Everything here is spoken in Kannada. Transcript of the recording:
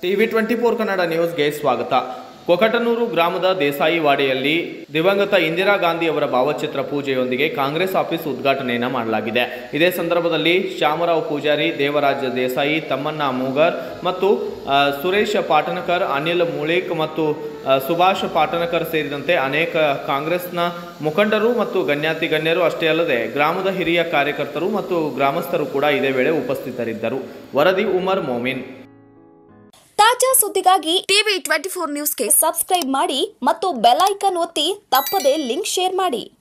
ಟಿವಿ ಟ್ವೆಂಟಿ ಫೋರ್ ಕನ್ನಡ ನ್ಯೂಸ್ಗೆ ಸ್ವಾಗತ ಕೊಕಟನೂರು ಗ್ರಾಮದ ದೇಸಾಯಿ ವಾಡೆಯಲ್ಲಿ ದಿವಂಗತ ಇಂದಿರಾ ಗಾಂಧಿ ಅವರ ಭಾವಚಿತ್ರ ಪೂಜೆಯೊಂದಿಗೆ ಕಾಂಗ್ರೆಸ್ ಆಫೀಸ್ ಉದ್ಘಾಟನೆಯನ್ನು ಮಾಡಲಾಗಿದೆ ಇದೇ ಸಂದರ್ಭದಲ್ಲಿ ಶ್ಯಾಮರಾವ್ ಪೂಜಾರಿ ದೇವರಾಜ ದೇಸಾಯಿ ತಮ್ಮಣ್ಣ ಮೂಗರ್ ಮತ್ತು ಆ, ಸುರೇಶ ಪಾಟನಕರ್ ಅನಿಲ್ ಮುಳಿಕ್ ಮತ್ತು ಆ, ಸುಭಾಷ್ ಪಾಟನಕರ್ ಸೇರಿದಂತೆ ಅನೇಕ ಕಾಂಗ್ರೆಸ್ನ ಮುಖಂಡರು ಮತ್ತು ಗಣ್ಯಾತಿ ಗಣ್ಯರು ಅಷ್ಟೇ ಅಲ್ಲದೆ ಗ್ರಾಮದ ಹಿರಿಯ ಕಾರ್ಯಕರ್ತರು ಮತ್ತು ಗ್ರಾಮಸ್ಥರು ಕೂಡ ಇದೇ ವೇಳೆ ಉಪಸ್ಥಿತರಿದ್ದರು ವರದಿ ಉಮರ್ ಮೋಮಿನ್ ತಾಜಾ ಸುದ್ದಿಗಾಗಿ ಟಿವಿ ಟ್ವೆಂಟಿ ಫೋರ್ ನ್ಯೂಸ್ಗೆ ಸಬ್ಸ್ಕ್ರೈಬ್ ಮಾಡಿ ಮತ್ತು ಬೆಲ್ ಐಕಾನ್ ಒತ್ತಿ ತಪ್ಪದೇ ಲಿಂಕ್ ಶೇರ್ ಮಾಡಿ